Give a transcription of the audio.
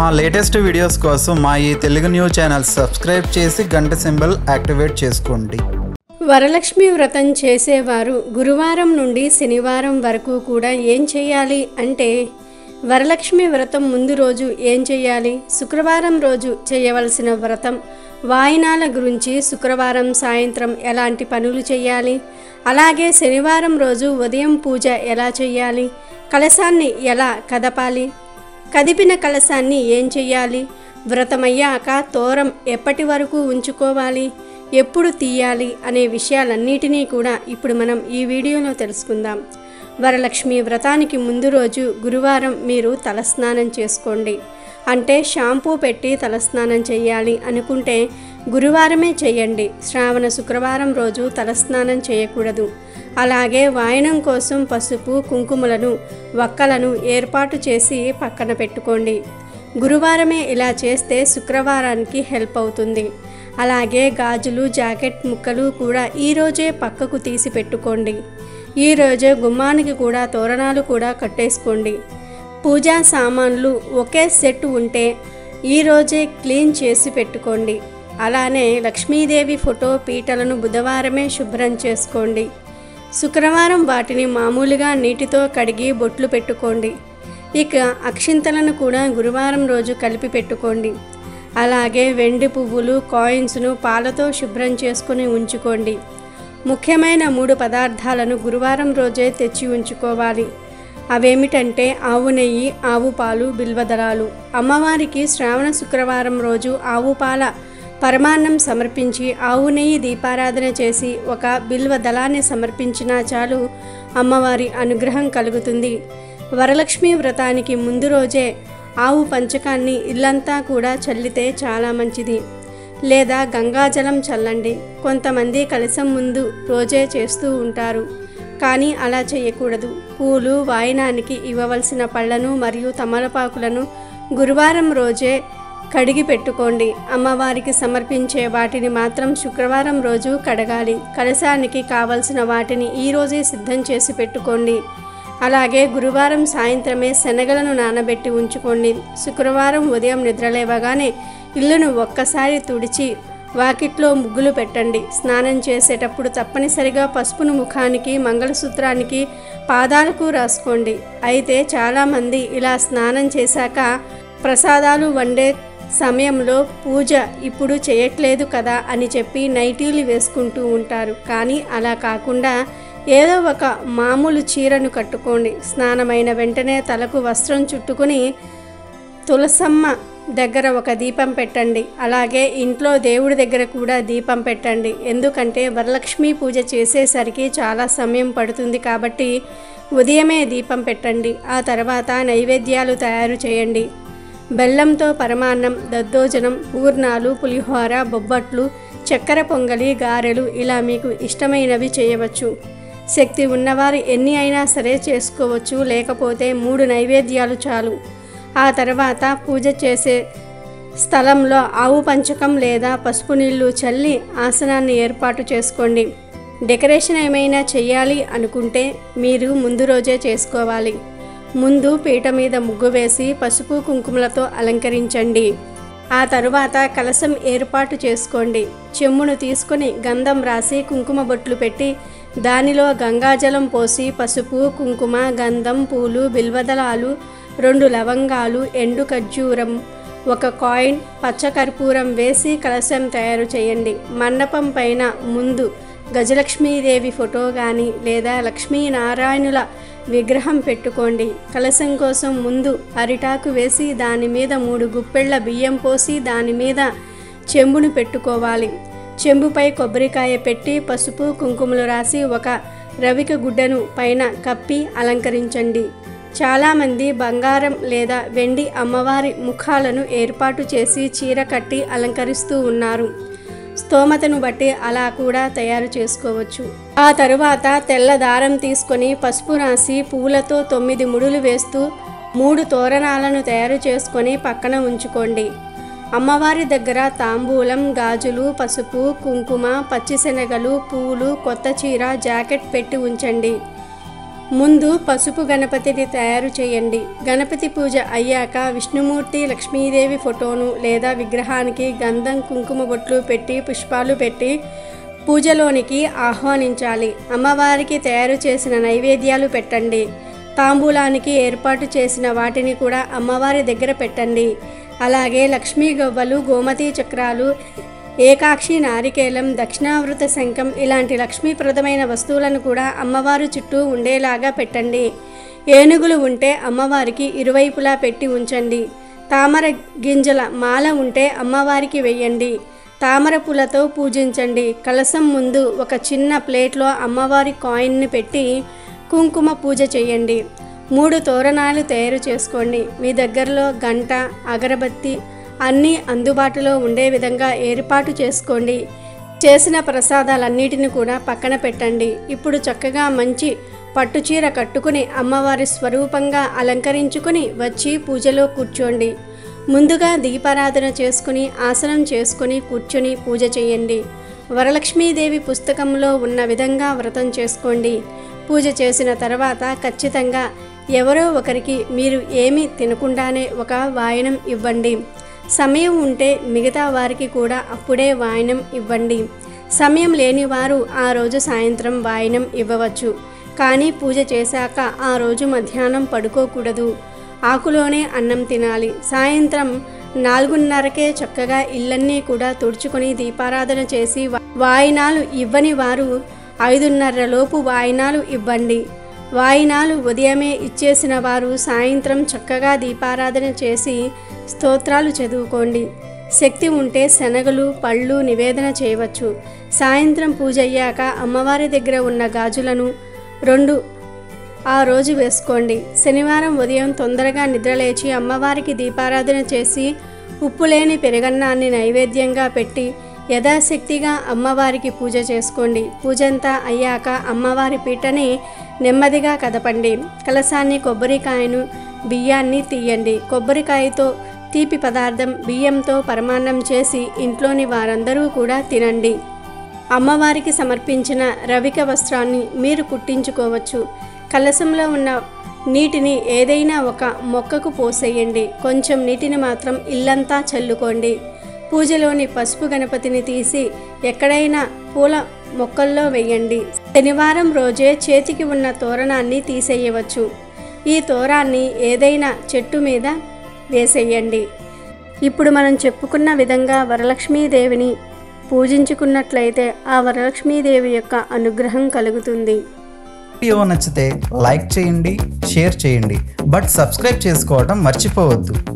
మా latest videos కోసం మా ఈ తెలుగు న్యూస్ ఛానల్ సబ్స్క్రైబ్ చేసి గంట సింబల్ యాక్టివేట్ చేసుకోండి వరలక్ష్మి వ్రతం చేసేవారు గురువారం నుండి శనివారం వరకు కూడా ఏం చేయాలి అంటే వరలక్ష్మి వ్రతం ముందు రోజు ఏం చేయాలి శుక్రవారం రోజు చేయవలసిన వ్రతం వాయినాల గురించి శుక్రవారం సాయంత్రం ఎలాంటి పనులు చేయాలి అలాగే శనివారం రోజు ఉదయం పూజ ఎలా చేయాలి కలశాన్ని ఎలా కదపాలి కదిపిన కలశాన్ని ఏం చెయ్యాలి వ్రతమయ్యాక తోరం ఎప్పటి వరకు ఉంచుకోవాలి ఎప్పుడు తీయాలి అనే విషయాలన్నిటినీ కూడా ఇప్పుడు మనం ఈ వీడియోలో తెలుసుకుందాం వరలక్ష్మి వ్రతానికి ముందు రోజు గురువారం మీరు తలస్నానం చేసుకోండి అంటే షాంపూ పెట్టి తలస్నానం చేయాలి అనుకుంటే గురువారమే చేయండి శ్రావణ శుక్రవారం రోజు తలస్నానం చేయకూడదు అలాగే వాయనం కోసం పసుపు కుంకుమలను వక్కలను ఏర్పాటు చేసి పక్కన పెట్టుకోండి గురువారమే ఇలా చేస్తే శుక్రవారానికి హెల్ప్ అవుతుంది అలాగే గాజులు జాకెట్ ముక్కలు కూడా ఈరోజే పక్కకు తీసి పెట్టుకోండి ఈరోజే గుమ్మానికి కూడా తోరణాలు కూడా కట్టేసుకోండి పూజా సామాన్లు ఒకే సెట్ ఉంటే ఈరోజే క్లీన్ చేసి పెట్టుకోండి అలానే లక్ష్మీదేవి ఫోటో పీటలను బుధవారమే శుభ్రం చేసుకోండి శుక్రవారం వాటిని మామూలుగా నీటితో కడిగి బొట్లు పెట్టుకోండి ఇక అక్షింతలను కూడా గురువారం రోజు కలిపి పెట్టుకోండి అలాగే వెండి పువ్వులు కాయిన్స్ను పాలతో శుభ్రం చేసుకుని ఉంచుకోండి ముఖ్యమైన మూడు పదార్థాలను గురువారం రోజే తెచ్చి ఉంచుకోవాలి అవేమిటంటే ఆవు నెయ్యి ఆవు పాలు బిల్వదళాలు అమ్మవారికి శ్రావణ శుక్రవారం రోజు ఆవు పాల పరమాన్నం సమర్పించి ఆవు నెయ్యి దీపారాధన చేసి ఒక బిల్వ దళాన్ని సమర్పించినా చాలు అమ్మవారి అనుగ్రహం కలుగుతుంది వరలక్ష్మి వ్రతానికి ముందు రోజే ఆవు పంచకాన్ని ఇల్లంతా కూడా చల్లితే చాలా మంచిది లేదా గంగాజలం చల్లండి కొంతమంది కలశం ముందు రోజే చేస్తూ ఉంటారు కానీ అలా చేయకూడదు పూలు వాయనానికి ఇవ్వవలసిన పళ్ళను మరియు తమలపాకులను గురువారం రోజే కడిగి పెట్టుకోండి అమ్మవారికి సమర్పించే వాటిని మాత్రం శుక్రవారం రోజు కడగాలి కలశానికి కావలసిన వాటిని ఈరోజే సిద్ధం చేసి పెట్టుకోండి అలాగే గురువారం సాయంత్రమే శనగలను నానబెట్టి ఉంచుకోండి శుక్రవారం ఉదయం నిద్రలేవగానే ఇల్లును ఒక్కసారి తుడిచి వాకిట్లో ముగ్గులు పెట్టండి స్నానం చేసేటప్పుడు తప్పనిసరిగా పసుపును ముఖానికి మంగళసూత్రానికి పాదాలకు రాసుకోండి అయితే చాలామంది ఇలా స్నానం చేశాక ప్రసాదాలు వండే సమయంలో పూజ ఇప్పుడు చేయట్లేదు కదా అని చెప్పి నైటీలు వేసుకుంటూ ఉంటారు కానీ అలా కాకుండా ఏదో ఒక మామూలు చీరను కట్టుకోండి స్నానమైన వెంటనే తలకు వస్త్రం చుట్టుకుని తులసమ్మ దగ్గర ఒక దీపం పెట్టండి అలాగే ఇంట్లో దేవుడి దగ్గర కూడా దీపం పెట్టండి ఎందుకంటే వరలక్ష్మి పూజ చేసేసరికి చాలా సమయం పడుతుంది కాబట్టి ఉదయమే దీపం పెట్టండి ఆ తర్వాత నైవేద్యాలు తయారు చేయండి బెల్లంతో పరమాన్నం దద్దోజనం పూర్ణాలు పులిహోర బొబ్బట్లు చక్కెర పొంగలి గారెలు ఇలా మీకు ఇష్టమైనవి చేయవచ్చు శక్తి ఉన్నవారు ఎన్ని అయినా సరే చేసుకోవచ్చు లేకపోతే మూడు నైవేద్యాలు చాలు ఆ తర్వాత పూజ చేసే స్థలంలో ఆవు పంచకం లేదా పసుపు నీళ్లు చల్లి ఆసనాన్ని ఏర్పాటు చేసుకోండి డెకరేషన్ ఏమైనా చేయాలి అనుకుంటే మీరు ముందు రోజే చేసుకోవాలి ముందు పీట మీద ముగ్గు వేసి పసుపు కుంకుమలతో అలంకరించండి ఆ తరువాత కలశం ఏర్పాటు చేసుకోండి చెమ్మును తీసుకొని గంధం రాసి కుంకుమ బొట్లు పెట్టి దానిలో గంగాజలం పోసి పసుపు కుంకుమ గంధం పూలు బిల్వదళాలు రెండు లవంగాలు ఎండు ఖర్జూరం ఒక కాయిన్ పచ్చకర్పూరం వేసి కలశం తయారు చేయండి మండపం పైన ముందు గజలక్ష్మీదేవి ఫోటో కానీ లేదా లక్ష్మీనారాయణుల విగ్రహం పెట్టుకోండి కలశం కోసం ముందు అరిటాకు వేసి దాని మీద మూడు గుప్పెళ్ళ బియ్యం పోసి దాని మీద చెంబును పెట్టుకోవాలి చెంబుపై కొబ్బరికాయ పెట్టి పసుపు కుంకుమలు రాసి ఒక రవిక గుడ్డను పైన కప్పి అలంకరించండి చాలామంది బంగారం లేదా వెండి అమ్మవారి ముఖాలను ఏర్పాటు చేసి చీర కట్టి అలంకరిస్తూ ఉన్నారు స్తోమతను బట్టి అలా కూడా తయారు చేసుకోవచ్చు ఆ తరువాత తెల్ల దారం తీసుకొని పసుపు రాసి పూలతో తొమ్మిది ముడులు వేస్తూ మూడు తోరణాలను తయారు చేసుకొని పక్కన ఉంచుకోండి అమ్మవారి దగ్గర తాంబూలం గాజులు పసుపు కుంకుమ పచ్చిశనగలు పూలు కొత్త చీర జాకెట్ పెట్టి ఉంచండి ముందు పసుపు గణపతిని తయారు చేయండి గణపతి పూజ అయ్యాక విష్ణుమూర్తి లక్ష్మీదేవి ఫోటోను లేదా విగ్రహానికి గంధం కుంకుమ బొట్లు పెట్టి పుష్పాలు పెట్టి పూజలోనికి ఆహ్వానించాలి అమ్మవారికి తయారు చేసిన నైవేద్యాలు పెట్టండి తాంబూలానికి ఏర్పాటు చేసిన వాటిని కూడా అమ్మవారి దగ్గర పెట్టండి అలాగే లక్ష్మీ గవ్వలు గోమతి చక్రాలు ఏకాక్షి నారికేలం దక్షిణావృత శంఖం ఇలాంటి లక్ష్మీప్రదమైన వస్తువులను కూడా అమ్మవారు చుట్టూ ఉండేలాగా పెట్టండి ఏనుగులు ఉంటే అమ్మవారికి ఇరువైపులా పెట్టి ఉంచండి తామర గింజల మాల ఉంటే అమ్మవారికి వెయ్యండి తామర పూలతో పూజించండి కలసం ముందు ఒక చిన్న ప్లేట్లో అమ్మవారి కాయిన్ని పెట్టి కుంకుమ పూజ చేయండి మూడు తోరణాలు తయారు చేసుకోండి మీ దగ్గరలో గంట అగరబత్తి అన్నీ అందుబాటులో ఉండే విధంగా ఏర్పాటు చేసుకోండి చేసిన ప్రసాదాలన్నిటిని కూడా పక్కన పెట్టండి ఇప్పుడు చక్కగా మంచి పట్టుచీర కట్టుకుని అమ్మవారి స్వరూపంగా అలంకరించుకుని వచ్చి పూజలో కూర్చోండి ముందుగా దీపారాధన చేసుకుని ఆసనం చేసుకుని కూర్చొని పూజ చేయండి వరలక్ష్మీదేవి పుస్తకంలో ఉన్న విధంగా వ్రతం చేసుకోండి పూజ చేసిన తర్వాత ఖచ్చితంగా ఎవరో ఒకరికి మీరు ఏమీ తినకుండానే ఒక వాయనం ఇవ్వండి సమయం ఉంటే మిగతా వారికి కూడా అప్పుడే వాయనం ఇవ్వండి సమయం లేని వారు ఆ రోజు సాయంత్రం వాయనం ఇవ్వవచ్చు కానీ పూజ చేశాక ఆ రోజు మధ్యాహ్నం పడుకోకూడదు ఆకులోనే అన్నం తినాలి సాయంత్రం నాలుగున్నరకే చక్కగా ఇళ్ళన్నీ కూడా తుడుచుకొని దీపారాధన చేసి వా- వాయినాలు ఇవ్వని వారు ఐదున్నర లోపు వాయినాలు ఇవ్వండి వాయినాలు ఉదయమే ఇచ్చేసిన వారు సాయంత్రం చక్కగా దీపారాధన చేసి స్తోత్రాలు చదువుకోండి శక్తి ఉంటే శనగలు పళ్ళు నివేదన చేయవచ్చు సాయంత్రం పూజ అయ్యాక అమ్మవారి దగ్గర ఉన్న గాజులను రెండు ఆ రోజు వేసుకోండి శనివారం ఉదయం తొందరగా నిద్రలేచి అమ్మవారికి దీపారాధన చేసి ఉప్పు లేని పెరుగన్నాన్ని నైవేద్యంగా పెట్టి యథాశక్తిగా అమ్మవారికి పూజ చేసుకోండి పూజంతా అయ్యాక అమ్మవారి పీటని నెమ్మదిగా కదపండి కలసాన్ని కొబ్బరికాయను బియ్యాన్ని తీయండి కొబ్బరికాయతో తీపి పదార్థం బియ్యంతో పరమాన్నం చేసి ఇంట్లోని వారందరూ కూడా తినండి అమ్మవారికి సమర్పించిన రవిక వస్త్రాన్ని మీరు కుట్టించుకోవచ్చు కలశంలో ఉన్న నీటిని ఏదైనా ఒక మొక్కకు పోసేయండి కొంచెం నీటిని మాత్రం ఇల్లంతా చల్లుకోండి పూజలోని పసుపు గణపతిని తీసి ఎక్కడైనా పూల మొక్కల్లో వేయండి శనివారం రోజే చేతికి ఉన్న తోరణాన్ని తీసేయవచ్చు ఈ తోరాన్ని ఏదైనా చెట్టు మీద వేసేయండి ఇప్పుడు మనం చెప్పుకున్న విధంగా వరలక్ష్మీదేవిని పూజించుకున్నట్లయితే ఆ వరలక్ష్మీదేవి యొక్క అనుగ్రహం కలుగుతుంది వీడియో నచ్చితే లైక్ చేయండి షేర్ చేయండి బట్ సబ్స్క్రైబ్ చేసుకోవడం మర్చిపోవద్దు